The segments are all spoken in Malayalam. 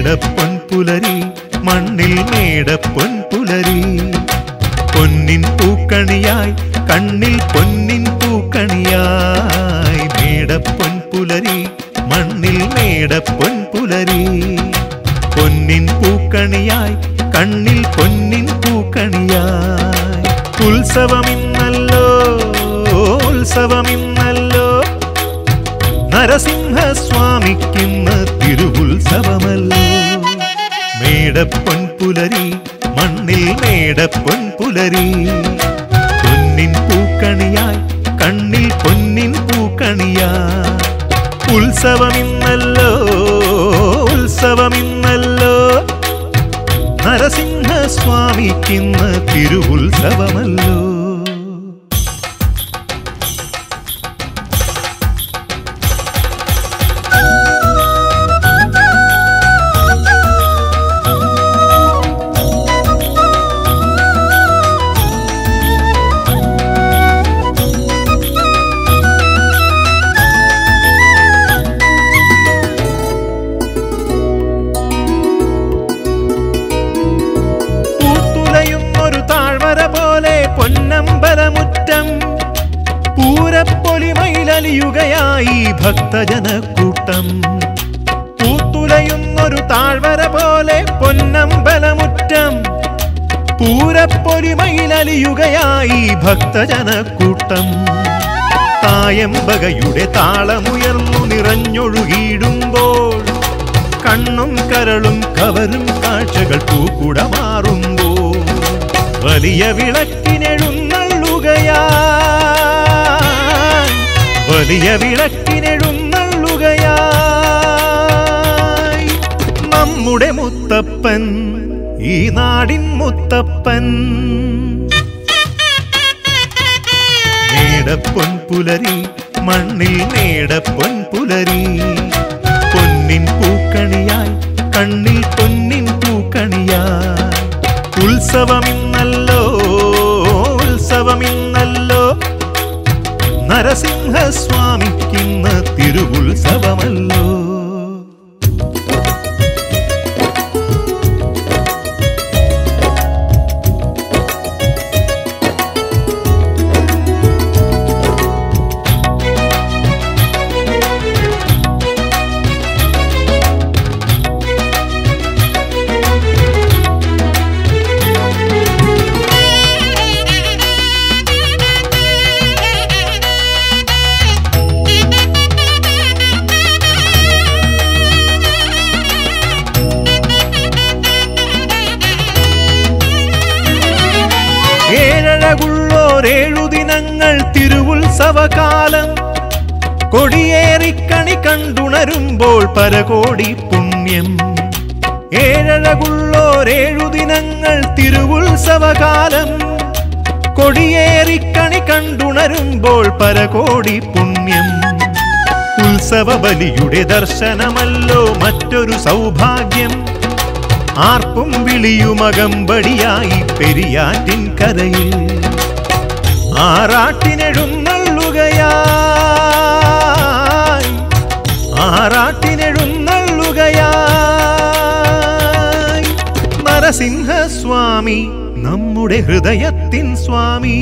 മേടപ്പൊൻ പുലരി മണ്ണിൽ മേടപ്പൊൻ പുലരി പൊന്നിൻ പൂക്കണിയായി കണ്ണിൽ പൊന്നിൻ പൂക്കണിയായി മേടപ്പൊൻ പുലരി മണ്ണിൽ മേടപ്പൊൻ പുലരി പൊന്നിൻ പൂക്കണിയായി കണ്ണിൽ പൊന്നിൻ പൂക്കണിയായി ഉത്സവമിന്നല്ലോ ഉത്സവമിന്നല്ലോ നരസിംഹസ്വാമിക്കിന്ന് തിരുവുത്സവമല്ലോ മേടപ്പൊൻ പുലരി മണ്ണിൽ മേടപ്പൊൻ പുലരി പൊന്നിൻ പൂക്കണിയായി കണ്ണിൽ പൊന്നിൻ പൂക്കണിയായി ഉത്സവമിന്നല്ലോ ഉത്സവമിന്നല്ലോ നരസിംഹസ്വാമിക്കിന്ന് തിരുവുത്സവമല്ലോ പൂത്തുലയും ഒരു താഴ്വര പോലെ പൊന്നമ്പലമുറ്റം പൂരപ്പൊലിമയിലലിയുകയായി ഭക്തജനക്കൂട്ടം പൂത്തുലയുന്നൊരു താഴ്വര പോലെ പൊന്നമ്പലമുറ്റം പൂരപ്പൊലിമയിലലിയുകയായി ഭക്തജനക്കൂട്ടം തായമ്പകയുടെ താളമുയർന്നു നിറഞ്ഞൊഴുകിയിടുമ്പോൾ കണ്ണും കരളും കവരും കാഴ്ചകൾ പൂക്കുടമാറുമ്പോൾ വലിയ വിളക്കിനെഴുന്നള്ളുകയായി വലിയ വിളക്കിനെഴുന്നള്ളുകയായി നമ്മുടെ മുത്തപ്പൻ ഈ നാടിൻ മുത്തപ്പൻ മേടപ്പൊൻ പുലരി മണ്ണിൽ മേടപ്പൊൻ പുലരി പൊന്നിൻ പൂക്കണിയായി കണ്ണിൽ പൊന്നിൻ പൂക്കണിയായി ഉത്സവമിന്നല്ലോ ഉത്സവമിന്നല്ലോ നരസിംഹസ്വാമിക്കിന്ന് തിരുവുത്സവമല്ലോ ഏഴഴകുള്ളോരേഴു ദിനങ്ങൾ തിരുവുത്സവകാലം കൊടിയേറിക്കണി കണ്ടുണരുമ്പോൾ പരകോടി പുണ്യം ഏഴഴകുള്ളോരേഴു ദിനങ്ങൾ തിരുവുത്സവകാലം കൊടിയേറിക്കണി കണ്ടുണരുമ്പോൾ പരകോടി പുണ്യം ഉത്സവ ബലിയുടെ ദർശനമല്ലോ മറ്റൊരു സൗഭാഗ്യം ആർപ്പും വിളിയുമകമ്പടിയായി പെരിയാറ്റിൻ കരയിൽ ആറാട്ടിനെഴുന്നള്ളുകയായി ആറാട്ടിനെഴുന്നള്ളുകയായി നരസിംഹസ്വാമി നമ്മുടെ ഹൃദയത്തിൻ സ്വാമി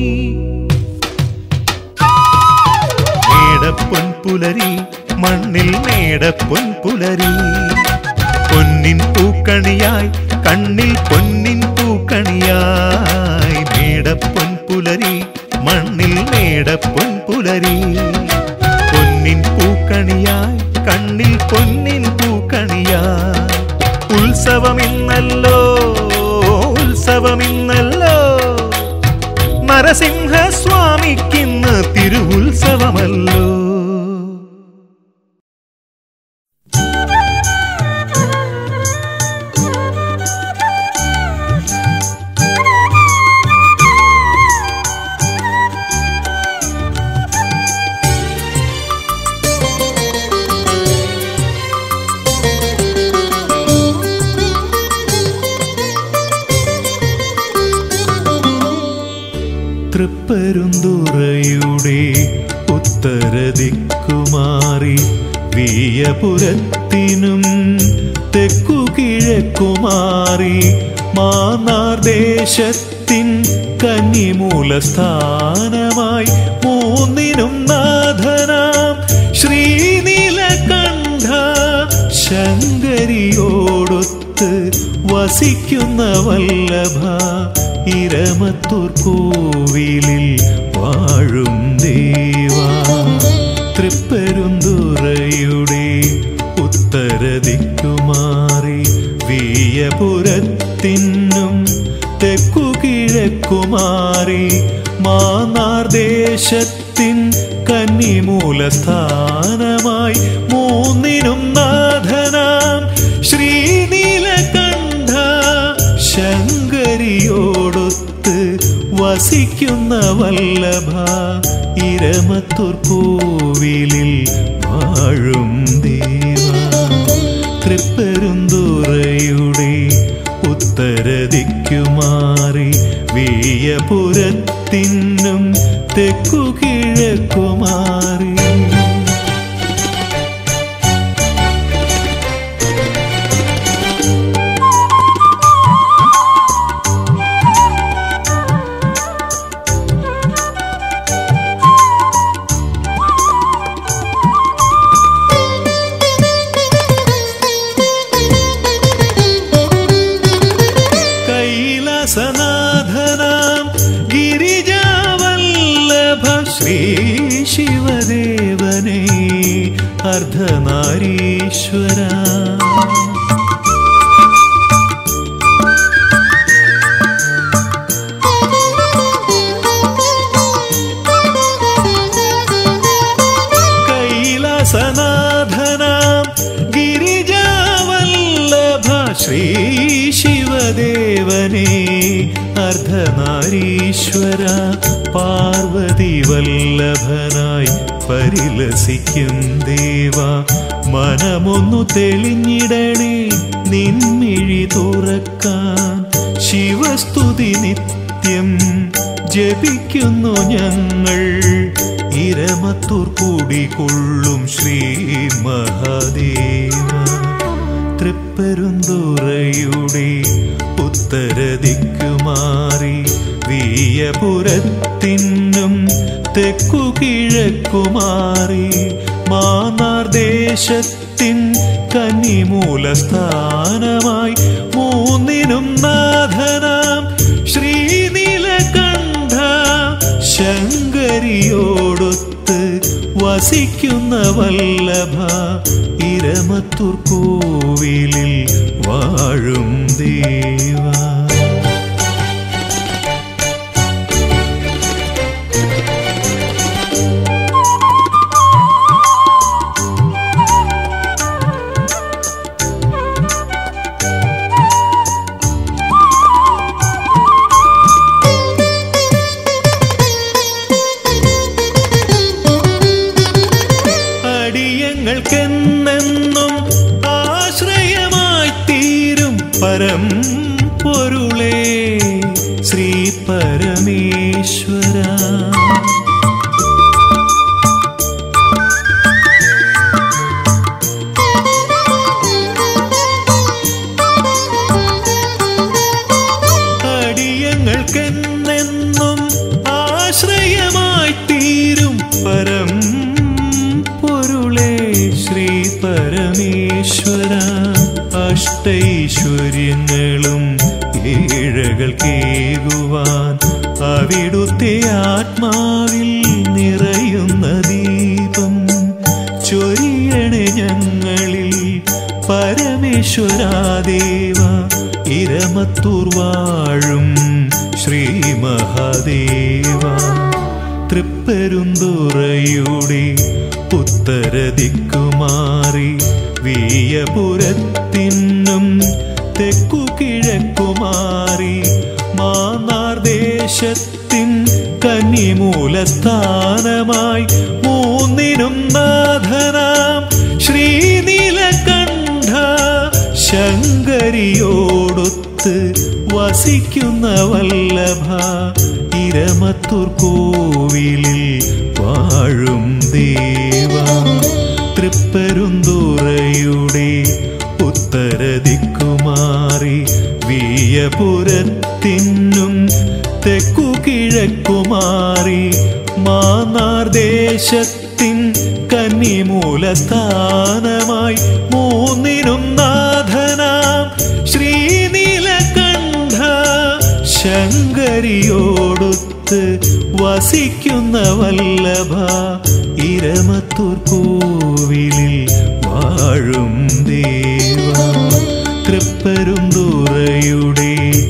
മേടപ്പൊൻ പുലരി മണ്ണിൽ മേടപ്പൊൻ പുലരി പൊന്നിൻ പൂക്കണിയായി കണ്ണിൽ പൊന്നിൻ പൂക്കണിയായി മേടപ്പൊൻ പുലരി മണ്ണിൽ മേടപ്പൊൻ പുലരി പൊന്നിൻ പൂക്കണിയായി കണ്ണിൽ പൊന്നിൻ പൂക്കണിയായി ഉത്സവമിന്നല്ലോ ഉത്സവമിന്നല്ലോ നരസിംഹസ്വാമിക്കിന്ന് തിരുവുത്സവമല്ലോ തൃപ്പരുന്തുറയുടെ ഉത്തരദിക്കുമാറി വീയപുരത്തിനും തെക്കു കിഴക്കുമാറി മാനാർദേശത്തിൻ കന്നിമൂലസ്ഥാനമായി മൂന്നിനും നാഥനാം ശ്രീനീലകണ്ഠ ശങ്കരിയോടൊത്ത് വസിക്കുന്ന വല്ലഭ ഇരമത്തൂർ കോവിലിൽ വാഴും ദേവാ തൃപ്പരുന്തുറയുടെ ഉത്തരദിക്കുമാറി വീയപുരത്തിനും തെക്കു കിഴക്കുമാറി മാനാർദേശത്തിൻ കന്നിമൂലസ്ഥാനമായി മൂന്നിനും നാഥനാം ശ്രീനീലകണ്ഠ ശങ്കരിയോടൊത്ത് വസിക്കുന്ന വല്ലഭ ഇരമത്തൂർ കോവിലിൽ വാഴും ദേവ തൃപ്പരുന്തുറയുടെ ഉത്തരദിക്കുമാറി വീയപുരത്തിനും തെക്കു കിഴക്കുമാറി കൈലാസനാഥനാം ഗിരിജാവല്ലഭ ശ്രീ ശിവദേവനേ അർദ്ധനാരീശ്വര കൈലാസനാഥനാം ഗിരിജാവല്ലഭ ശ്രീ ശിവദേവനേ അർദ്ധനാരീശ്വര പാർവതി വല്ലഭനായി പരിലസിക്കും ദേവ മനമൊന്നു തെളിഞ്ഞിടണേ നിൻമിഴി തുറക്കാൻ ശിവസ്തുതി നിത്യം ജപിക്കുന്നു ഞങ്ങൾ ഇരമത്തൂർ കൂടികൊള്ളും ശ്രീ മഹാദേവ തൃപ്പരുന്തുറയുടെ ഉത്തരദിക്കുമാറി വീയപുരത്തിനും തെക്കു കിഴക്കുമാറി മാനാർദേശത്തിൻ കന്നിമൂലസ്ഥാനമായി മൂന്നിനും നാഥനാം ശ്രീനീലകണ്ഠ ശങ്കരിയോടൊത്ത് വസിക്കുന്ന വല്ലഭ ഇരമത്തൂർ കോവിലിൽ വാഴും ദേവാ അടിയങ്ങൾക്കെന്നെന്നും ആശ്രയമായി തീരും പരം പൊരുളേ ശ്രീ പരമേശ്വര അടിയങ്ങൾക്കെന്നെന്നും ആശ്രയമായി തീരും പരം പൊരുളേ ശ്രീ പരമേശ്വര അഷ്ടൈശ്വര്യങ്ങളും ഏഴകൾ കേകുവാൻ അവിടുത്തെ ആത്മാവിൽ നിറയുന്ന ദീപം ചൊരിയണേ ഞങ്ങളിൽ പരമേശ്വരാദേവ ഇരമത്തൂർ വാഴും ശ്രീ മഹാദേവ തൃപ്പരുന്തുറയുടെ ഉത്തരദിക്കുമാറി വീയപുരത്തിനും തെക്കു കിഴക്കുമാറി മാനാർദേശത്തിൻ കന്നിമൂലസ്ഥാനമായി മൂന്നിനും നാഥനാം ശ്രീനീലകണ്ഠ ശങ്കരിയോടൊത്ത് വസിക്കുന്ന വല്ലഭ ഇരമത്തൂർ കോവിലിൽ വാഴും ദേവ തൃപ്പരുന്തുറയുടെ ഉത്തരദിക്കുമാ വീയപുരത്തിനും തെക്കു കിഴക്കുമാറി മാന്നാർ ദേശത്തിൻ കന്നിമൂലസ്ഥാനമായി മൂന്നിനും നാഥനാം ശ്രീനീലകണ്ഠ ശങ്കരിയോടൊത്ത് വസിക്കുന്ന വല്ലഭ ഇരമത്തൂർ കോവിലിൽ വാഴും ദേവ തൃപ്പരുന്തുറയുടെ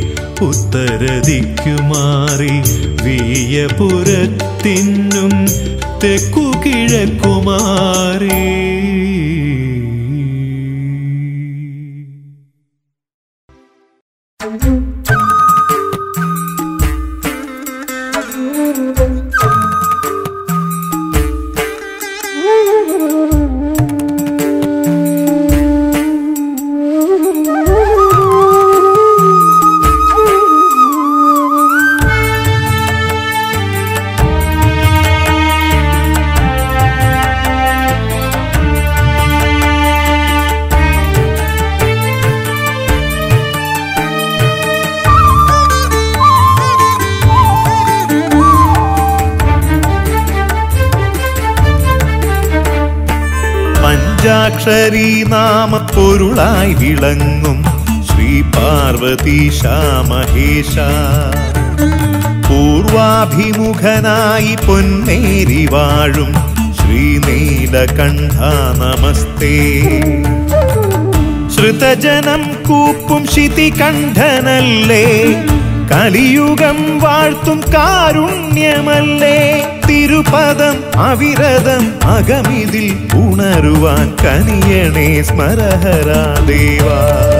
ഉത്തരദിക്കുമാറി വീയപുരത്തിനും തെക്കു കിഴക്കുമാറി പഞ്ചാക്ഷരി നാമപ്പൊരുളായി വിളങ്ങും ശ്രീ പാർവതീശ മഹേശ പൂർവാഭിമുഖനായി പൊന്നേരി വാഴും ശ്രീനീലകണ്ഠ നമസ്തേ ശ്രുതജനം കൂപ്പും ശിതികണ്ഠനല്ലേ കലിയുഗം വാഴ്ത്തും കാരുണ്യമല്ലേ തിരുപദം അവിരതം അകമിതിൽ ഉണരുവാൻ കനിയണേ സ്മരഹരാ ദേവാ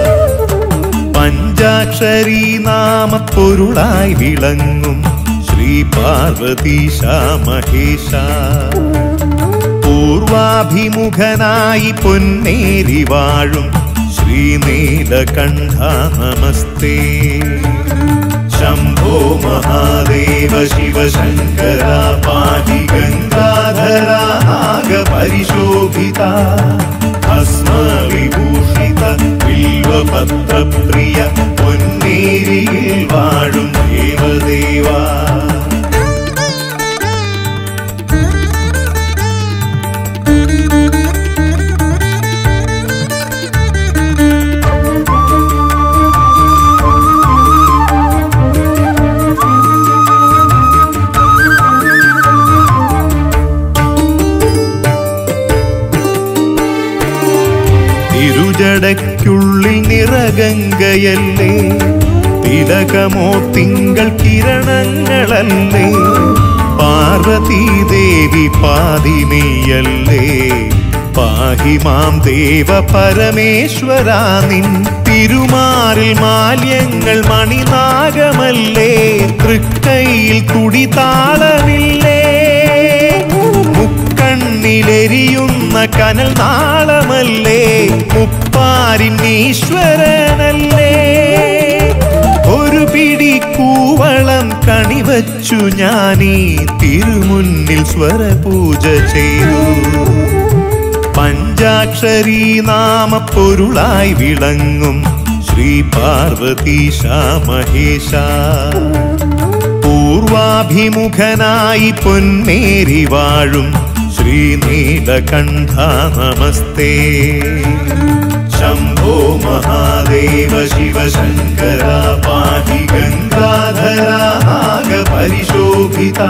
പഞ്ചാക്ഷരി നാമപ്പൊരുളായി വിളങ്ങും ശ്രീ പാർവതീശ മഹേശ പൂർവാഭിമുഖനായി പൊന്നേരി വാഴും ശ്രീനീലകണ്ഠ നമസ്തേ ശംഭോ മഹാദേവ ശിവശങ്കര പാഹി ഗംഗാധര നാഗപരിശോഭിത ഭസ്മവിഭൂഷിത ബിൽവപത്രപ്രിയ പൊന്നേരിയിൽ വാഴും ദേവദേവാ തിരുജടയ്ക്കുള്ളിൽ നിറഗംഗയല്ലേ തിലകമോ തിങ്കൾ കിരണങ്ങളല്ലേ പാർവതീ ദേവി പാതിനിയല്ലേ പാഹിമാം ദേവ പരമേശ്വരാ നിൻ തിരുമാറിൽ മാല്യങ്ങൾ മണിനാഗമല്ലേ തൃക്കൈയിൽ തുടിതാളമില്ലേ മുക്കണ്ണിലെരിയുന്ന കനൽ നാളമല്ലേ മുപ്പാരിൻ ഈശ്വരനല്ലേ ഒരു പിടി കൂവളം കണിവച്ചു ഞാനീ തിരുമുന്നിൽ സ്വരപൂജ ചെയ്തു പഞ്ചാക്ഷരി നാമപ്പൊരുളായി വിളങ്ങും ശ്രീ പാർവതീശ മഹേശ പൂർവാഭിമുഖനായി പൊന്നേരി വാഴും ശ്രീനീലകണ്ഠ നമസ്തേ ശംഭോ മഹാദേവ ശിവശങ്കര പാഹി ഗംഗാധര നാഗപരിശോഭിത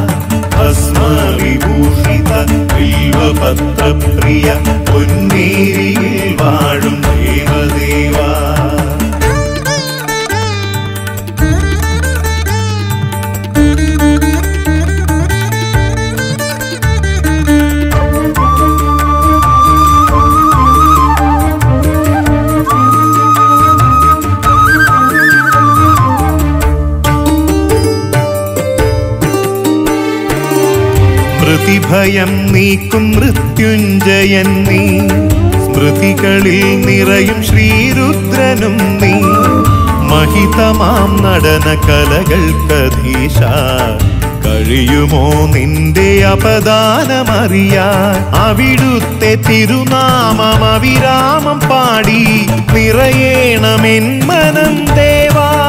ഭസ്മവിഭൂഷിത ബിൽവപത്രപ്രിയ പൊന്നേരിയിൽ വാഴും ദേവദേവാ മൃതിഭയം നീക്കും മൃത്യുഞ്ജയൻ നീ സ്മൃതികളിൽ നിറയും ശ്രീരുദ്രനും നീ മഹിതമാം നടന കലകൾക്കധീശ കഴിയുമോ നിന്റെ അപദാനമറിയാൻ അവിടുത്തെ തിരുനാമം അവിരാമം പാടി നിറയേണമെൻ മനം ദേവാ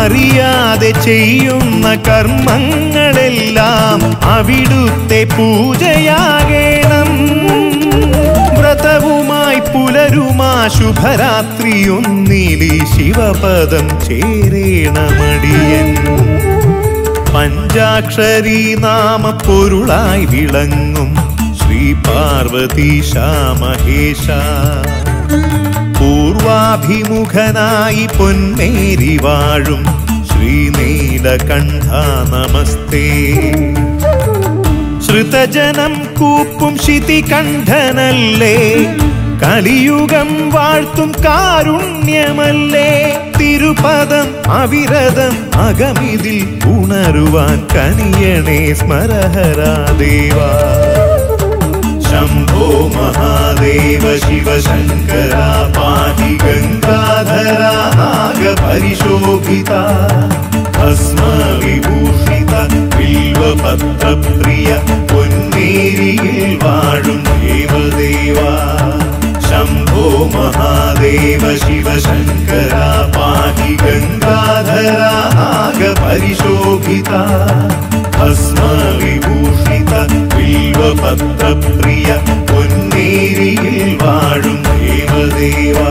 അറിയാതെ ചെയ്യുന്ന കർമ്മങ്ങളെല്ലാം അവിടുത്തെ പൂജയാകേണം വ്രതവുമായി പുലരുമാ ശുഭരാത്രിയൊന്നിലി ശിവപദം ചേരേണമടിയൻ പഞ്ചാക്ഷരി നാമ പൊരുളായി വിളങ്ങും ശ്രീ പാർവതീശ മഹേശ പൂർവാഭിമുഖനായി പൊന്മേരി വാഴും ശ്രീനീലകണ്ഠ നമസ്തേ ശ്രുതജനം കൂപ്പും ശിതികണ്ഠനല്ലേ കലിയുഗം വാഴ്ത്തും കാരുണ്യമല്ലേ തിരുപദം അവിരതം അകമിതിൽ ഉണരുവാൻ കനിയണേ സ്മരഹരാദേവാ ശംഭോ മഹാദേവ ശിവശങ്കര പാഹി ഗംഗാധര നാഗപരിശോഭിത ഭസ്മ വിഭൂഷിത ബിൽവപത്രപ്രിയ പൊന്നേരിയിൽ വാഴും ദേവദേവ ശംഭോ മഹാദേവ ശിവശങ്കര പാഹി ഗംഗാധര നാഗപരിശോഭിത ഭസ്മ വിഭൂഷിത ബിൽവപത്രപ്രിയ പൊന്നേരിയിൽ വാഴും ദേവദേവാ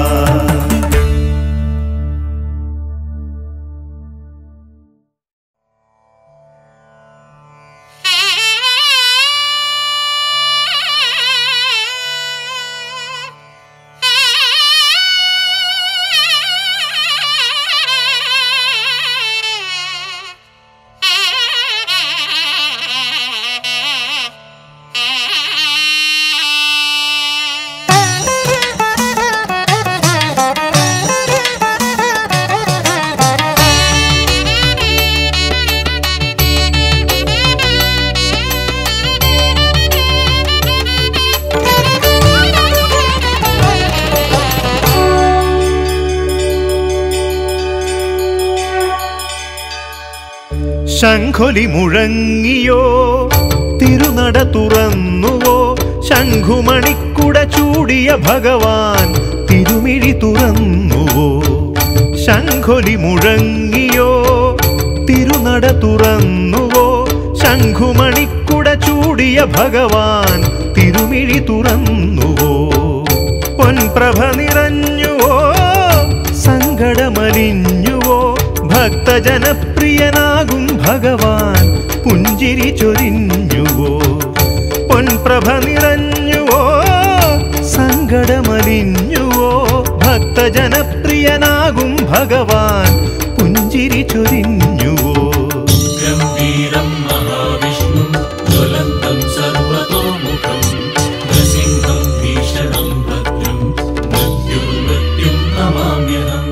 ശംഖൊലി മുഴങ്ങിയോ തിരുനട തുറന്നുവോ ശംഖുമണിക്കുട ചൂടിയ ഭഗവാൻ തിരുമിഴി തുറന്നുവോ ശംഖൊലി മുഴങ്ങിയോ തിരുനട തുറന്നുവോ ശംഖുമണിക്കുട ചൂടിയ ഭഗവാൻ തിരുമിഴി തുറന്നുവോ പൊൻപ്രഭ നിറഞ്ഞുവോ സങ്കടമലിഞ്ഞുവോ ഭക്തജനപ്രിയനാകും ഭഗവാൻ പുഞ്ചിരി ചൊരിഞ്ഞുവോ പൊൻപ്രഭ നിറഞ്ഞുവോ സങ്കടമലിഞ്ഞുവോ ഭക്തജനപ്രിയനാകും ഭഗവാൻ പുഞ്ചിരി ചൊരിഞ്ഞുവോ गम्भीरं महाविष्णुं ज्वलन्तं सर्वतोमुखं नृसिंहं भीषणं भद्रं मृत्युर्मृत्युं नमाम्यहम्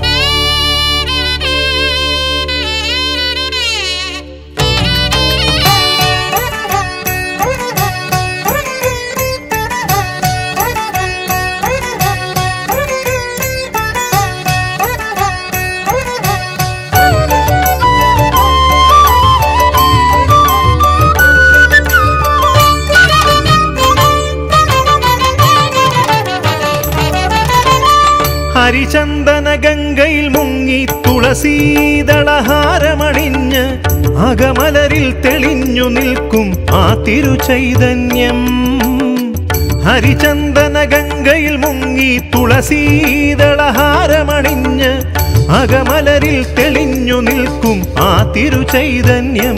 ഹരിചന്ദന ഗംഗയിൽ മുങ്ങി തുളസീതളഹാരമണിഞ്ഞ് അകമലരിൽ തെളിഞ്ഞു നിൽക്കും ആ തിരുചൈതന്യം ഹരിചന്ദന ഗംഗയിൽ മുങ്ങി തുളസീതളഹാരമണിഞ്ഞ് അകമലരിൽ തെളിഞ്ഞു നിൽക്കും ആ തിരുചൈതന്യം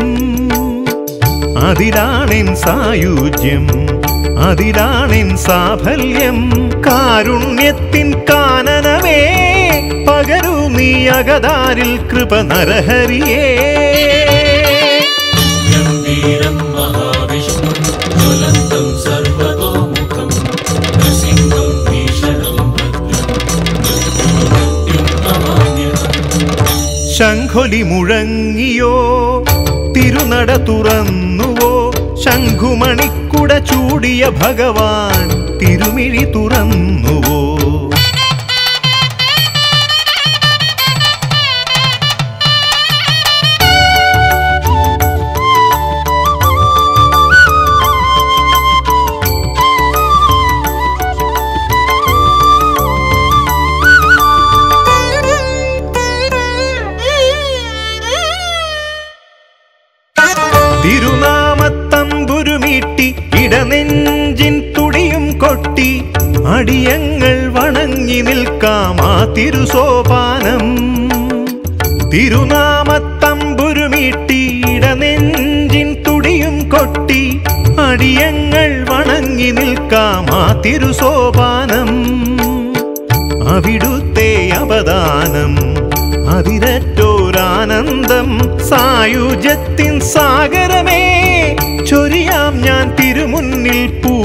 അതിലാണെൻ സായുജ്യം അതിലാണെൻ സാഫല്യം കാരുണ്യത്തിൻ കാനനമേ പകരൂ നീ അകതാരിൽ കൃപ നരഹരിയേ गम्भीरं महाविष्णुं ज्वलन्तं सर्वतोमुखं नृसिंहं भीषणं भद्रं मृत्युर्मृत्युं नमाम्यहम् ശംഖൊലി മുഴങ്ങിയോ തിരുനട തുറന്നുവോ ശംഖുമണിക്കുട ചൂടിയ ഭഗവാൻ തിരുമിഴി തുറന്നുവോ അടിയങ്ങൾ വണങ്ങി നിൽക്കാം ആ തിരുസോപാനം തിരുനാമത്തമ്പുരുമീട്ടിയിട നെഞ്ചിൻ തുടിയും കൊട്ടി അടിയങ്ങൾ വണങ്ങി നിൽക്കാം ആ തിരുസോപാനം അവിടുത്തെ അവദാനം അതിരറ്റോരാനന്ദം സായുജത്തിൻ സാഗരമേ ചൊരിയാം ഞാൻ തിരുമുന്നിൽ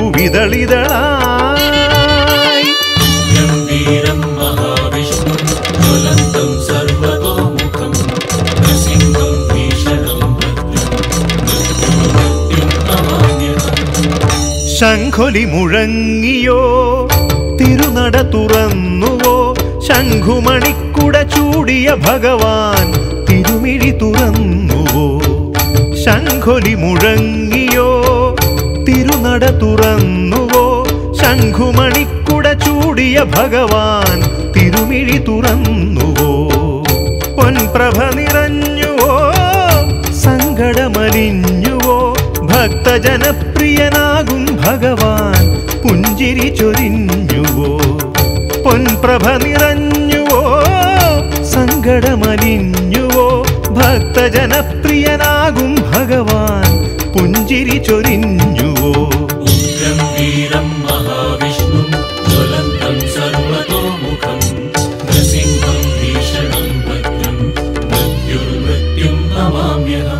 പൂവിതളിതളായി ഗംഭീരം മഹാവിഷ്ണു ജ്വലന്തം സർവതോമുഖം നൃസിംഹം ഭീഷണം ഭദ്രം മൃത്യുമൃത്യും നമാമ്യഹം ശംഖൊലി മുഴങ്ങിയോ തിരുനട തുറന്നുവോ ശംഖുമണിക്കുട ചൂടിയ ഭഗവാൻ തിരുമിഴി തുറന്നുവോ ശംഖൊലി മുഴങ്ങിയോ തിരുനട തുറന്നുവോ ശംഖുമണിക്കുട ചൂടിയ ഭഗവാൻ തിരുമിഴി തുറന്നുവോ പൊൻപ്രഭ നിറഞ്ഞുവോ സങ്കടമലിഞ്ഞുവോ ഭക്തജനപ്രിയനാകും ഭഗവാൻ പുഞ്ചിരി ചൊരിഞ്ഞുവോ പൊൻപ്രഭ നിറഞ്ഞുവോ സങ്കടമലിഞ്ഞുവോ ഭക്തജനപ്രിയനാകും ഭഗവാൻ പുഞ്ചിരി ചൊരിഞ്ഞുവോ ഗംഭീരം മഹാവിഷ്ണു ജ്വലന്തം സർവതോമുഖം നൃസിംഹം ഭീഷണം ഭദ്രം മൃത്യുർമൃത്യും നമാമ്യഹം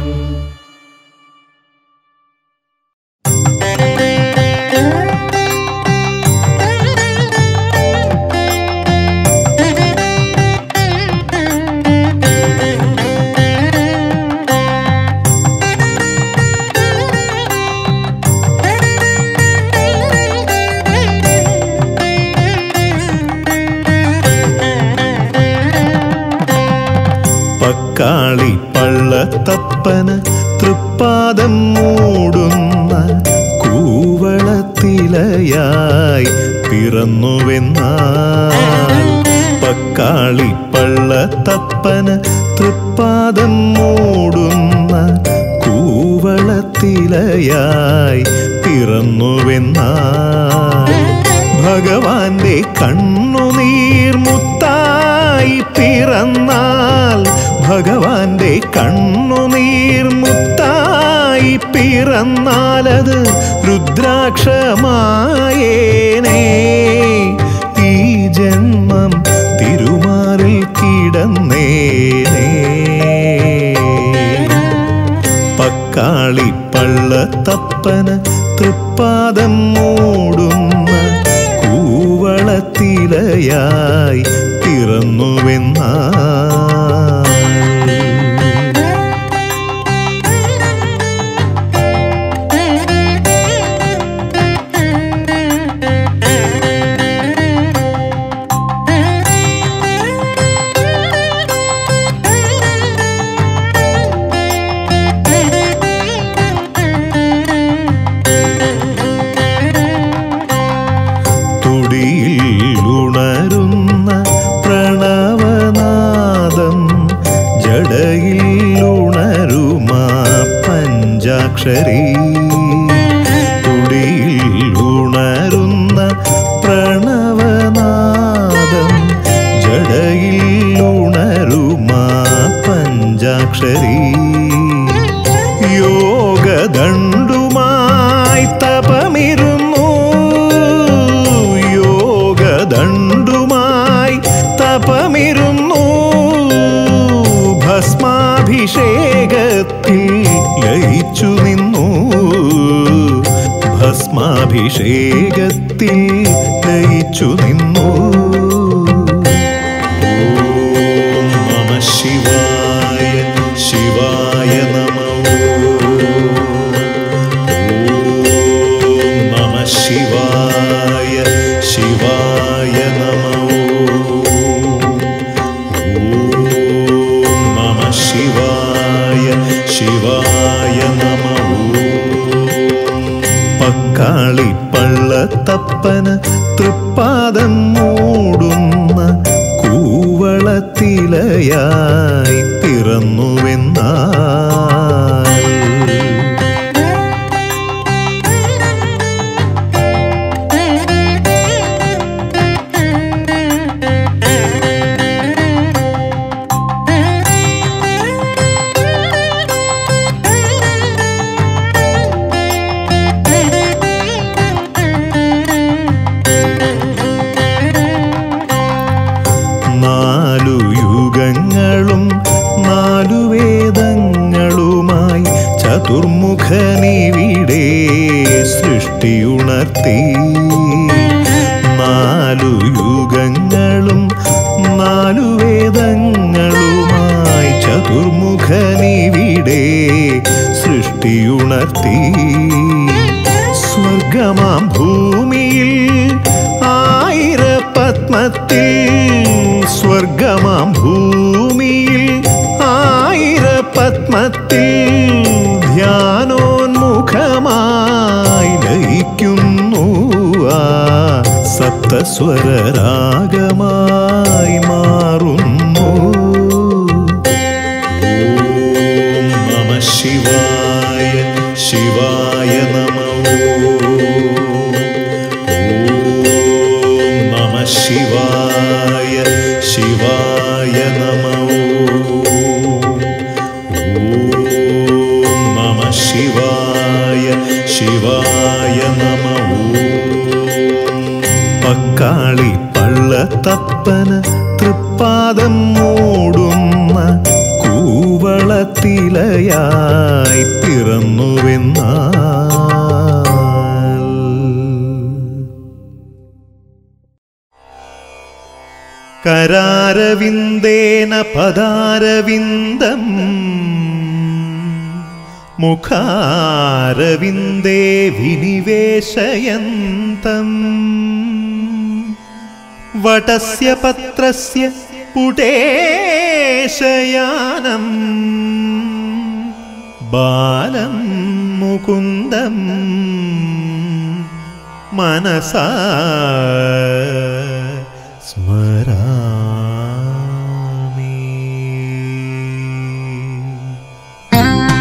പക്കാളി പള്ളത്തപ്പന് തൃപ്പാദം മൂടുന്ന കൂവളത്തിലയായി പിറന്നുവെന്നാൽ പക്കാളി പള്ളത്തപ്പന് തൃപ്പാദം മൂടുന്ന കൂവളത്തിലയായി പിറന്നുവെന്നാൽ ഭഗവാന്റെ കണ്ണുനീർ മുത്തായി പിറന്നാൽ ഭഗവാന്റെ കണ്ണുനീർ മുത്തായി പിറന്നാലത് രുദ്രാക്ഷമായേനേ ഈ ജന്മം തിരുമാറിൽ കിടന്നേനേ പക്കാളി പള്ളത്തപ്പന് തൃപ്പാദം മൂടുന്ന കൂവളത്തിലയായി പിറന്നുവെന്നാൽ തുടിയിൽ ഉണരുന്ന പ്രണവനാദം ജടയിൽ ഉണരുമാ പഞ്ചാക്ഷരി തുടിയിൽ ഉണരുന്ന പ്രണവനാദം ജടയിൽ ഉണരുമാ പഞ്ചാക്ഷരി യോഗദണ്ഡുമായി തപമിരുന്നു യോഗദണ്ഡുമായി തപമിരുന്നു ഭസ്മാഭിഷേകത്തിൽ ലയിച്ചു നിന്നു ഭസ്മാഭിഷേകത്തിൽ ലയിച്ചു നിന്നു ഓം നമ ശിവായ ശിവായ നമ ഓം നമ ശിവായ ശിവായ നമ ഓം നമ ശിവായ ശിവായ നമ പക്കാളി പള്ളത്തപ്പന് തൃപ്പാദം മൂടുന്ന കൂവളത്തിലയായി പിറന്നുവെന്നാൽ ചതുർമുഖനിവിടെ സൃഷ്ടിയുണർത്തി നാലു യുഗങ്ങളും നാലു വേദങ്ങളുമായി ചതുർമുഖനിവിടെ സൃഷ്ടിയുണർത്തി സ്വർഗമാം ഭൂമിയിൽ ആയിര പത്മത്തിൽ സ്വർഗമാം ഭൂമിയിൽ ആയിര പത്മത്തിൽ ധ്യാനോന്മുഖമായി ലയിക്കുന്നു ആ സപ്തസ്വരരാഗമായി മാറുന്നു ഓം നമ ശിവായ ശിവായ നമ ഓം നമ ശിവായ ശിവായ നമ ഓം നമ ശിവായ ശിവായ നമ പക്കാളി പള്ളത്തപ്പന തൃപ്പാദം മൂടുന്ന കൂവളത്തിലയായി പിറന്നുവെന്നാൽ കരാരവിന്ദേന പദാരവിന്ദം മുഖാരവിന്ദേ വിനിവേശയന്തം വടസ്യ പത്രസ്യ പുടേശയാനം ബാലം മുകുന്ദം മനസാ സ്മരാമി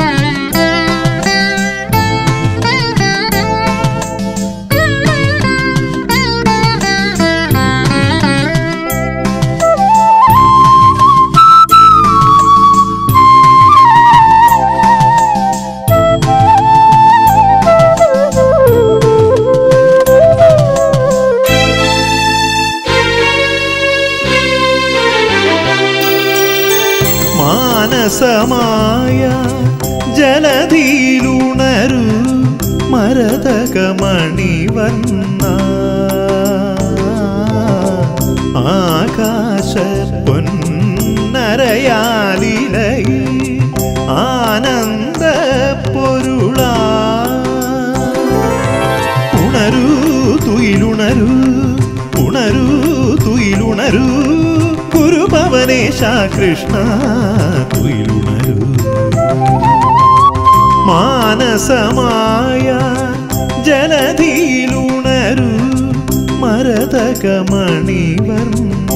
മാനസമായ ജലധിയിലുണരു മരതകമണി വന്ന ആകാശ പൊന്നരയാലിലയിൽ ആനന്ദ പൊരുളാ ഉണരൂ തുയിലുണരൂ ഉണരൂ തുയിലുണരൂ കുരുഭവനേശ കൃഷ്ണ തുയിലുണരൂ മാനസമായ ജലധിയിലുണരൂ മരതകമണി വർണ്ണ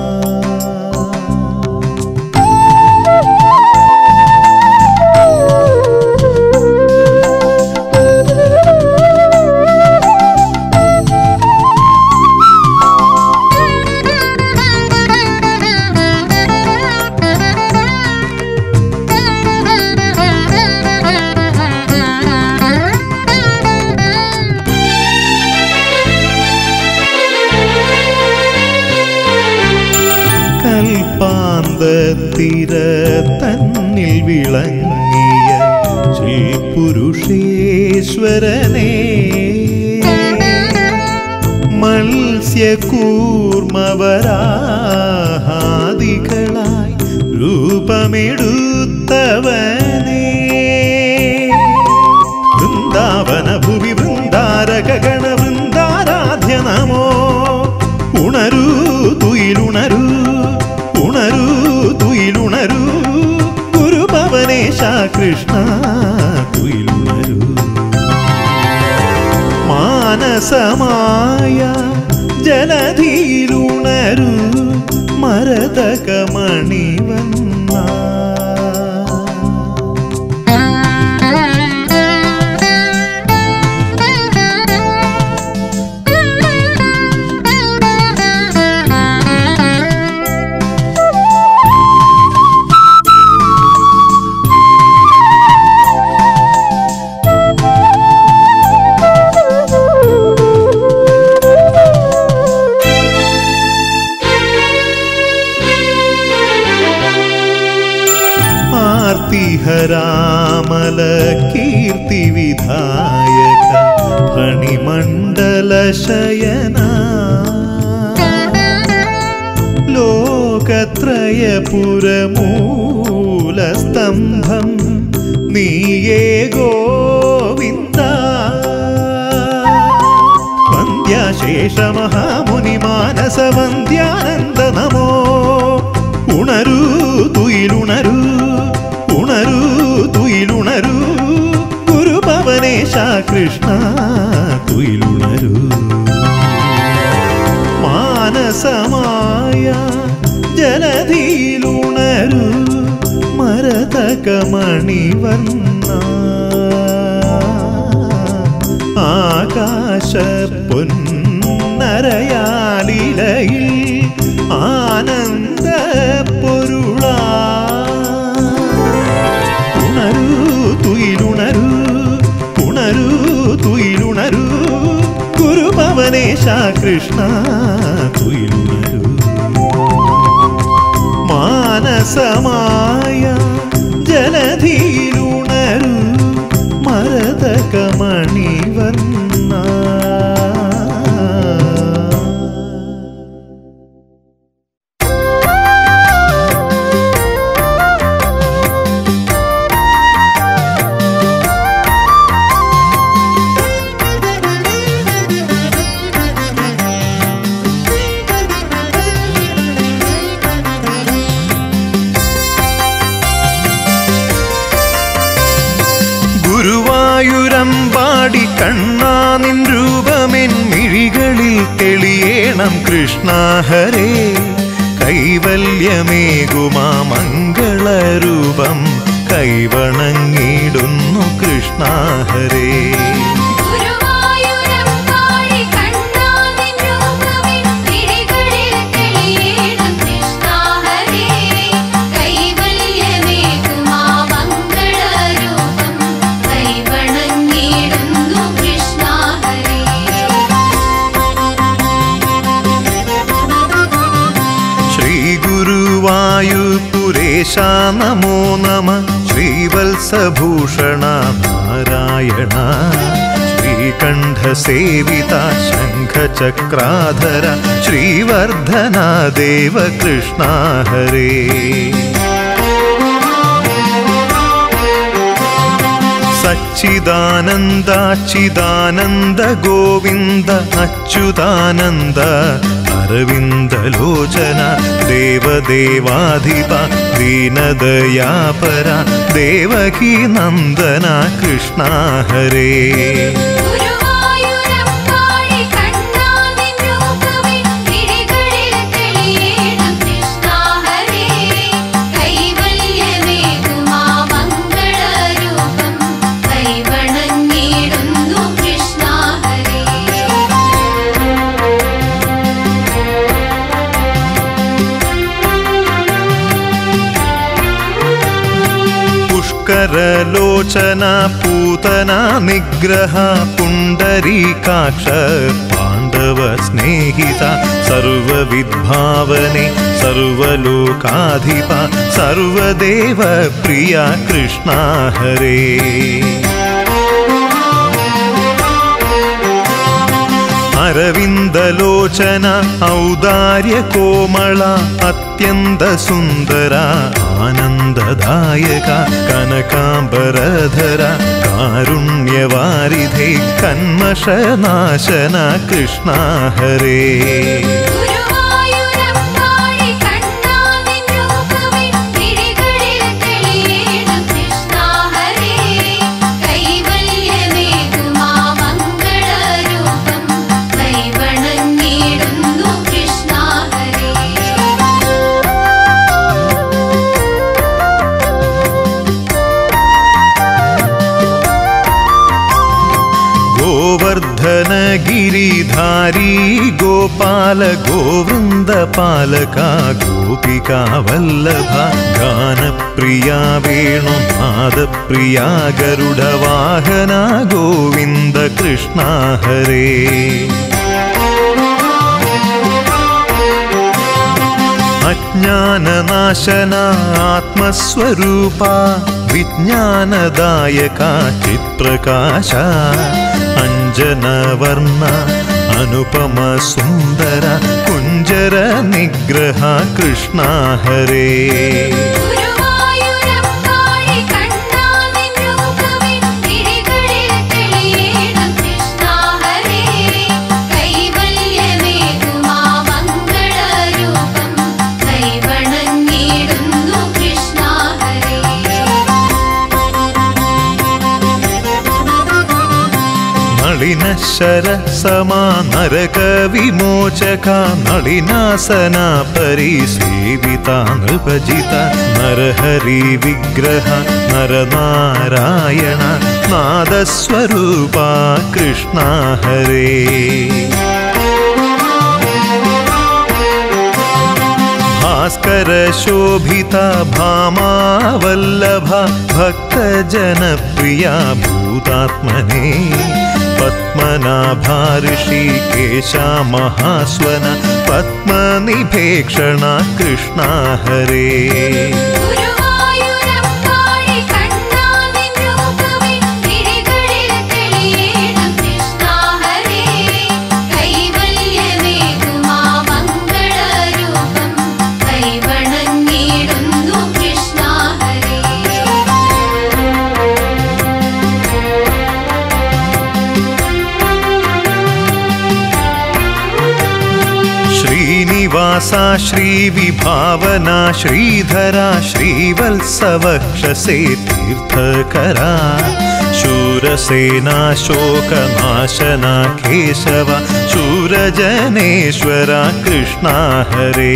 കൽപ്പാന്തത്തിര തന്നിൽ വിളങ്ങിയ ശ്രീപുരുഷേശ്വരനെ മത്സ്യകൂർമവരാഹാദികളായി രൂപമെടുത്തവനേ വൃന്ദാവന ഭുവി വൃന്ദാരക ഗണ വൃന്ദാരാധ്യ നമോ ഉണരൂ തുയിലുണരൂ ഉണരൂ തുയിലുണരൂ ഗുരുഭവനേശ കൃഷ്ണ തുയിലുണരൂ മാനസമായ ജലധിയിലുണരൂ മരതകമണി വന്ന ആർത്തിഹരാമ മാമല കീർത്തി വിധായക ഫണിമണ്ഡല ശയന ലോകത്രയപുരമൂലസ്തംഭം നീയേ ഗോവിന്ദ വന്ദ്യാശേഷ മഹാമുനി മാനസ വന്ദ്യാനന്ദ നമോ ഉണരൂ തുയിലുണരൂ ഉണരൂ തുയിലുണരൂ ഗുരുപവനേശ കൃഷ്ണ തുയിലുണരൂ മാനസമായ ജലധിയിലുണരൂ മരതകമണിവർണ്ണ ആകാശ പൊന്നരയാലിലയിൽ ആനന്ദ പൊരുളാ ഉണരൂ തുയിലുണരൂ ഉണരൂ തുയിലുണരൂ ഗുരുപവനേശ കൃഷ്ണ തുയിലുണരൂ മാനസമായ ജലധിയിലുണരൂ മരതകമണിവർണ്ണ ഗുരുവായൂരമ്പാടി കണ്ണാ നിൻ രൂപമെൻ മിഴികളിൽ തെളിയേണം കൃഷ്ണ ഹരേ കൈവല്യമേകുമാ മംഗളരൂപം കൈവണങ്ങിടുന്നു കൃഷ്ണ ഹരേ ഗുരുവായൂരമ്പാടി കണ്ണാ നിൻ രൂപമെൻ മിഴികളിൽ തെളിയേണം കൃഷ്ണാ ഹരേ കൈവല്യമേകുമാ മംഗളരൂപം കൈവണങ്ങിടുന്നു കൃഷ്ണാ ഹരേ ശ്രീ ഗുരുവായൂപുരേശ നമോ നമ ശ്രീവത്സഭൂഷണ നാരായണ ശ്രീകണ്ഠസേവിത ശംഖചക്രാധര ശ്രീവർദ്ധന ദേവകൃഷ്ണ ഹരേ സച്ചിദാനന്ദാച്ചിദാനന്ദ ഗോവിന്ദ അച്യുതാനന്ദ അരവിന്ദലോചന ദേവദേവാധിപ ദീനദയാപര ദേവകീ നന്ദന കൃഷ്ണ ഹരേ ഗുരുവായൂരമ്പാടി കണ്ണാ നിൻ രൂപമെൻ മിഴികളിൽ തെളിയേണം കൃഷ്ണാ ഹരേ കൈവല്യമേകുമാ മംഗളരൂപം കൈവണങ്ങിടുന്നു കൃഷ്ണാ ഹരേ പുഷ്കരലോചന പൂതന നിഗ്രഹ പുണ്ടരീകാക്ഷ പാണ്ഡവ സ്നേഹിത സർവവിദ്ഭാവനെ സർവലോകാധിപ സർവദേവ പ്രിയ കൃഷ്ണ ഹരേ അരവിന്ദലോചന ഔദാര്യ കോമള അത്യന്ത സുന്ദര ആനന്ദദായക കനകാംബരധര കാരുണ്യവാരിധേ കന്മഷനാശന കൃഷ്ണ ഹരേ ഗുരുവായൂരമ്പാടി കണ്ണാ നിൻ രൂപമെൻ മിഴികളിൽ തെളിയേണം കൃഷ്ണാ ഹരേ കൈവല്യമേകുമാ മംഗളരൂപം കൈവണങ്ങിടുന്നു കൃഷ്ണാ ഹരേ ഗോവർദ്ധനഗിരിധാരി ഗോപാല ഗോവൃന്ദപാലക ഗോപികാ വല്ലഭ ഗാനപ്രിയ വേണുനാദപ്രിയ ഗരുഡവാഹന ഗോവിന്ദ കൃഷ്ണ ഹരേ അജ്ഞാനനാശന ആത്മസ്വരൂപ വിജ്ഞാനദായക ചിത്രകാശ അഞ്ജനവർണ്ണ അനുപമ സുന്ദര കുഞ്ചര നിഗ്രഹ കൃഷ്ണ ഹരേ ഗുരുവായൂരപ്പാടി കണ്ണാ നിൻ രൂപമിൻ മിഴികളിൽ തെളിയേണം കൃഷ്ണ ഹരേ കൈവല്യമേകുമാ മംഗളരൂപം കൈവണങ്ങിടുന്നു കൃഷ്ണ ഹരേ നളിനശര സമാ നരക വിമോചക നളിനാസന പരിസേവിത നൃപജിത നരഹരി വിഗ്രഹ നരനാരായണ നാദസ്വരൂപ കൃഷ്ണ ഹരേ ഭാസ്കര ശോഭിത ഭാമാവല്ലഭ ഭക്തജനപ്രിയ ഭൂതാത്മനെ പത്മനാഭാഋഷി കേശ മഹാസ്വന പത്മനിഭേക്ഷണ കൃഷ്ണ ഹരേ ഗുരുവായൂരപ്പാടി കണ്ണാ നിൻ രൂപമിൻ മിഴികളിൽ തെളിയേണം കൃഷ്ണ ഹരേ കൈവല്യമേകുമാ മംഗളരൂപം കൈവണങ്ങിടുന്നു കൃഷ്ണ ഹരേ ശ്രീനിവാസ ശ്രീവിഭാവന ശ്രീധര ശ്രീവത്സവക്ഷസേ തീർത്ഥകരാ ശൂരസേനാ ശോകനാശന കേശവ ശൂരജനേശ്വര കൃഷ്ണ ഹരേ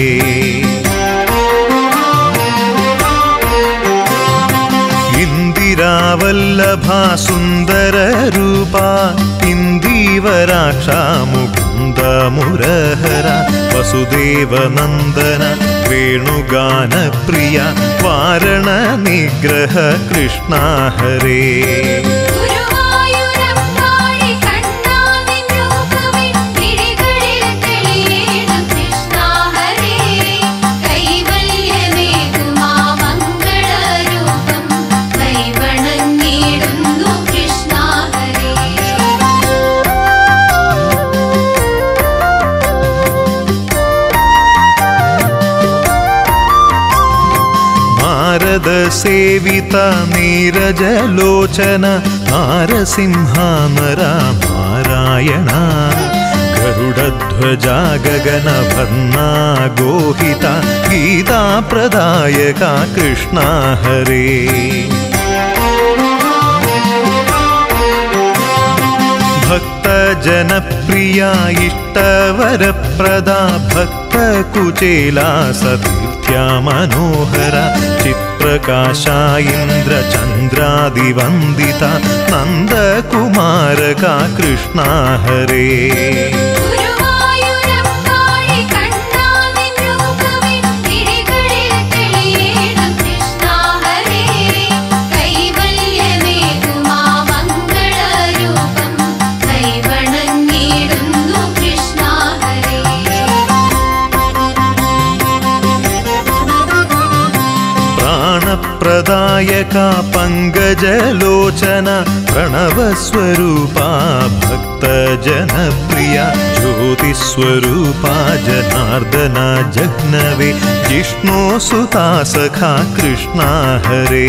ഇന്ദിരാവല്ലഭ സുന്ദരരൂപ ഇന്ദീവരാക്ഷ മുകുന്ദ മുരഹര വസുദേവനന്ദന വേണുഗാനപ്രിയ വാരണ നിഗ്രഹ കൃഷ്ണ ഹരേ ഗുരുവായൂരപ്പാടി കണ്ണാ നിൻ രൂപമിൻ മിഴികളിൽ തെളിയേണം കൃഷ്ണ ഹരേ കൈവല്യമേകുമാ മംഗളരൂപം കൈവണങ്ങിടുന്നു കൃഷ്ണ ഹരേ നാരദ സേവിത നീരജലോചന നാരസിംഹ നര നാരായണ ഗരുഡധ്വജ ഗഗന ഭർണാ ഗോഹിത ഗീതാപ്രദായക കൃഷ്ണ ഹരേ ഭക്തജനപ്രിയ ഇഷ്ടവരപ്രദ ഭക്തകുചേലാ സതീർത്ഥ്യ മനോഹര ചിത്രകാശ ഇന്ദ്രചന്ദ്രാദിവന്ദിത നന്ദകുമാരക കൃഷ്ണ ഹരേ ഗുരുവായൂരപ്പാടി കണ്ണാ നിൻ രൂപമിൻ മിഴികളിൽ തെളിയേണം കൃഷ്ണ ഹരേ കൈവല്യമേകുമാ മംഗളരൂപം കൈവണങ്ങിടുന്നു കൃഷ്ണ ഹരേ പ്രാണപ്രദായക പങ്കജലോചന പ്രണവസ്വരൂപ ഭക്തജനപ്രിയ ജ്യോതിസ്വരൂപ ജനാർദ്ദന ജഹ്നവേ ജിഷ്ണോ സുതാസഖ കൃഷ്ണ ഹരേ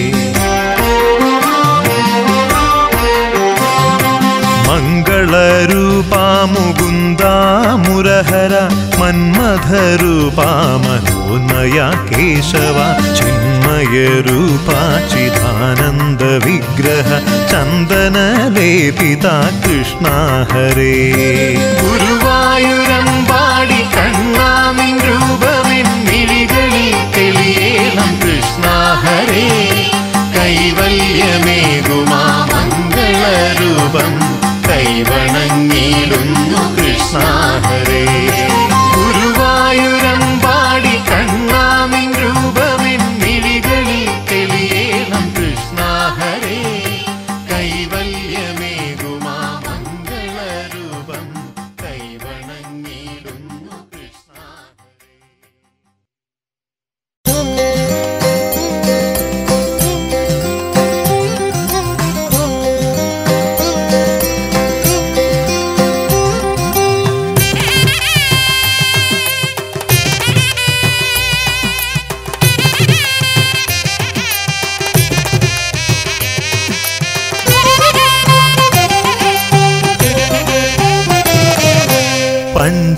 മംഗളരൂപാ മുകുന്ദ മുരഹര മന്മഥരൂപാ മനോന്മയ കേശവ ചിന്മയരൂപ ചിദാനന്ദ വിഗ്രഹ ചന്ദനലേപിത കൃഷ്ണ ഹരേ ഗുരുവായൂരമ്പാടി കണ്ണാമിൻ രൂപമിൻ മിഴികളിൽ തെളിയേണം കൃഷ്ണ ഹരേ കൈവല്യമേകുമാ മംഗളരൂപം കൈവണങ്ങിടുന്നു കൃഷ്ണ ഹരേ ഗുരുവായൂരമ്പാടി കണ്ണാമിൻ രൂപമിൻ മിഴികളിൽ തെളിയേണം കൃഷ്ണ ഹരേ കൈവല്യമേകുമാ മംഗളരൂപം കൈവണങ്ങി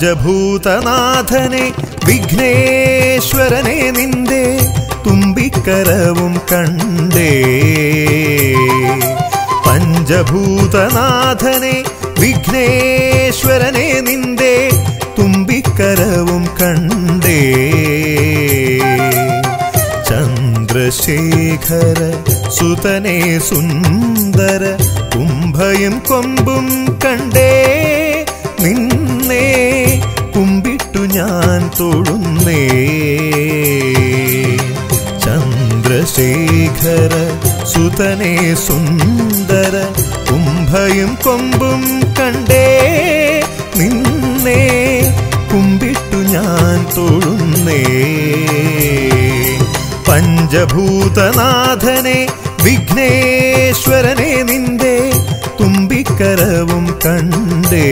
പഞ്ചഭൂതനാഥനെ വിഘ്നേശ്വരനെ നിന്റെ തുമ്പിക്കരവും കണ്ടേ പഞ്ചഭൂതനാഥനെ വിഘ്നേശ്വരനെ നിന്റെ തുമ്പിക്കരവും കണ്ടേ ചന്ദ്രശേഖര സുതനെ സുന്ദര കുംഭയും കൊമ്പും കണ്ടേ നിന്നെ കുമ്പിട്ടു ഞാൻ തൊഴുന്നേ ചന്ദ്രശേഖര സുതനെ സുന്ദര കുംഭയും കൊമ്പും കണ്ടേ നിന്നെ കുമ്പിട്ടു ഞാൻ തൊഴുന്നേ പഞ്ചഭൂതനാഥനെ വിഘ്നേശ്വരനെ നിന്റെ തുമ്പിക്കരവും കണ്ടേ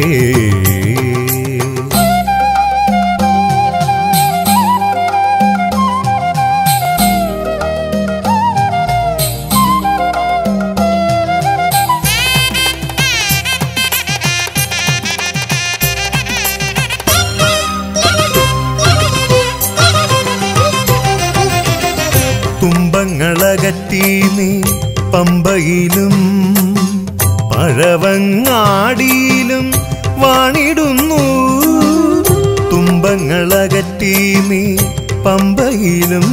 തുമ്പങ്ങളകറ്റി നീ പമ്പയിലും പഴവങ്ങാടിയിലും വാണിടുന്നു തുമ്പങ്ങളകറ്റി നീ പമ്പയിലും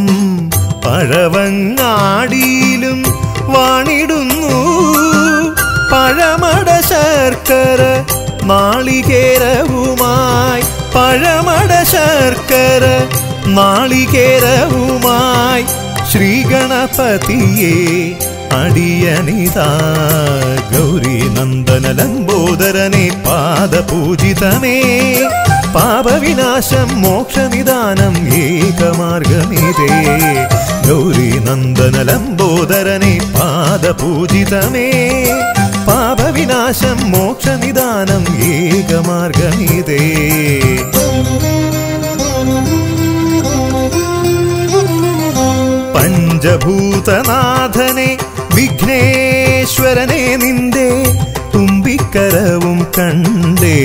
പഴവങ്ങാടിയിലും വാണിടുന്നു പഴമട ശർക്കര നാളികേരവുമായി പഴമട ശർക്കര നാളികേരവുമായി ശ്രീഗണപതിയെ അടിയനിതാ ഗൗരി നന്ദന ലംബോദരനെ പാദപൂജിതമേ പാപവിനാശം മോക്ഷനിദാനം ഏകമാർഗമിതേ ഗൗരി നന്ദന ലംബോദരനെ പാദപൂജിതമേ പാപവിനാശം മോക്ഷനിദാനം ഏകമാർഗമിതേ പഞ്ചഭൂതനാഥനെ വിഘ്നേശ്വരനെ നിന്റെ തുമ്പിക്കരവും കണ്ടേ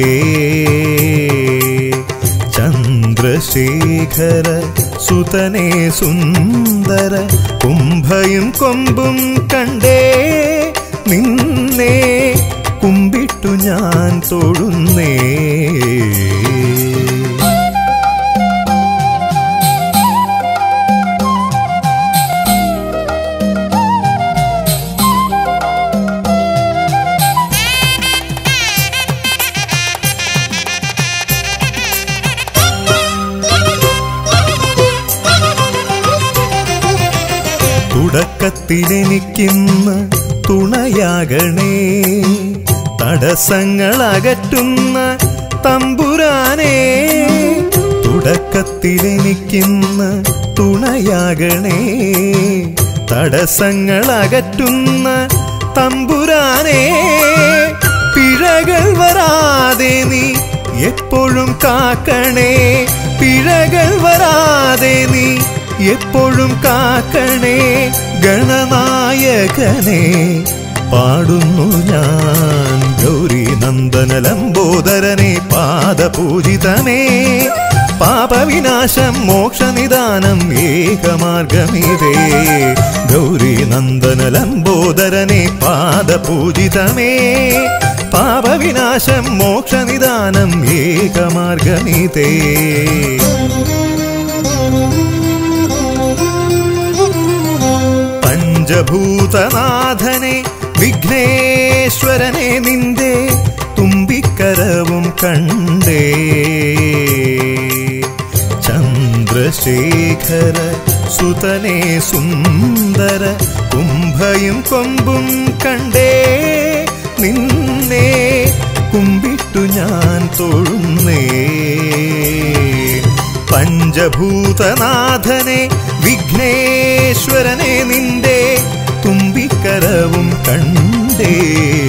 ചന്ദ്രശേഖര സുതനെ സുന്ദര കുംഭയും കൊമ്പും കണ്ടേ നിന്നെ കുമ്പിട്ടു ഞാൻ തൊഴുന്നേ തുടക്കത്തിലെനിക്കിന്ന് തുണയാകണേ തടസ്സങ്ങൾ അകറ്റുന്ന തമ്പുരാനേ തുടക്കത്തിലെനിക്കിന്ന് തുണയാകണേ തടസ്സങ്ങൾ അകറ്റുന്ന തമ്പുരാനേ പിഴകൾ വരാതെ നീ എപ്പോഴും കാക്കണേ പിഴകൾ വരാതെ നീ എപ്പോഴും കാക്കണേ ഗണനായകനെ പാടുന്നു ഞാൻ ഗൗരി നന്ദന ലംബോദരനെ പാദപൂജിതനേ പാപവിനാശം മോക്ഷനിദാനം ഏകമാർഗമിതേ ഗൗരി നന്ദന ലംബോദരനെ പാദപൂജിതമേ പാപവിനാശം മോക്ഷനിദാനം ഏകമാർഗമിതേ പഞ്ചഭൂതനാഥനെ വിഘ്നേശ്വരനെ നിന്റെ തുമ്പിക്കരവും കണ്ടേ ചന്ദ്രശേഖര സുതനെ സുന്ദര കുംഭയും കൊമ്പും കണ്ടേ നിന്നെ കുമ്പിട്ടു ഞാൻ തൊഴുന്നേ പഞ്ചഭൂതനാഥനെ വിഘ്നേശ്വരനെ നിന്റെ തുമ്പിക്കരവും കണ്ടേ